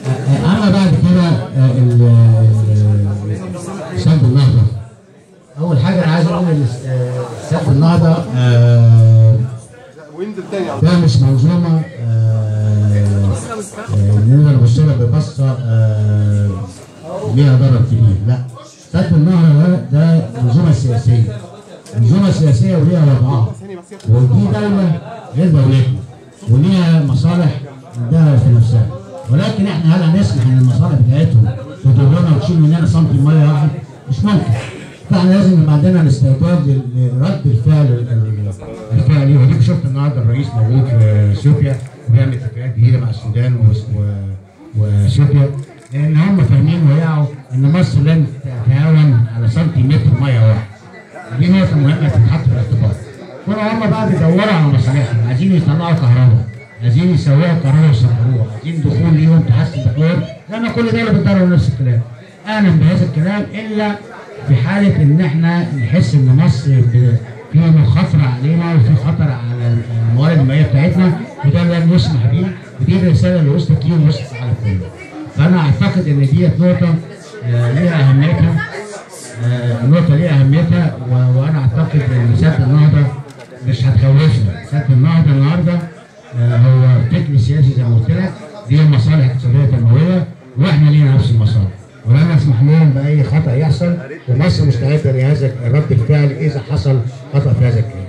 اما بعد كده آه، ال- ال- سد النهضه اول حاجه انا عايز اقول ان آه، سد النهضه آه، وينزل تاني على ده مش منظومه آه، آه، نقدر نبص لها ببصه آه، ليها ضرر كبير لا سد النهضه ده ده منظومه سياسيه منظومه سياسيه وليها وضعها ودي دوله غير دولتنا وليها مصالح عندها في نفسها ولكن احنا هل هنسمح ان المصالح بتاعتهم تضرنا وتشيل مننا سنتي ميه واحد؟ مش ممكن فاحنا لازم يبقى عندنا الاستعداد لل- لرد الفعل ال- ال- الفعلي وديك شفت النهارده الرئيس موجود في اثيوبيا وبيعمل اتفاقات جديده مع السودان و- و- واثيوبيا لان هم فاهمين ويعوا ان مصر لن تتهاون على سنتيمتر ميه واحد دي نقطة مهمة تتحط في الاعتبار. كانوا هم بقى بيدوروا على مصالحهم، عايزين يطلعوا كهرباء، عايزين يسووا كهرباء ويصدروها، عايزين دخول ليهم تحسن دخول، لأن كل دولة بتدور نفس الكلام. أعلم بهذا الكلام إلا في حالة إن إحنا نحس إن مصر ب- في مخاطرة علينا وفي خطر على الموارد المائية بتاعتنا وده لن يسمح بيه ودي الرسالة اللي وصلت ليهم وصلت العالم كله. فأنا أعتقد إن ديت نقطة آه، ليها أهميتها آه، النقطة دي أهميتها و- وأنا أعتقد إن سد النهضة مش هتخوفنا، سد النهضة النهاردة آه، هو فكر سياسي زي ما قلت لك ليه مصالح اقتصادية تنموية وإحنا لينا نفس المصالح ولن نسمح لهم بأي خطأ يحصل ومصر مستعدة لهذا رد الفعل إذا حصل خطأ في هذا الكلام.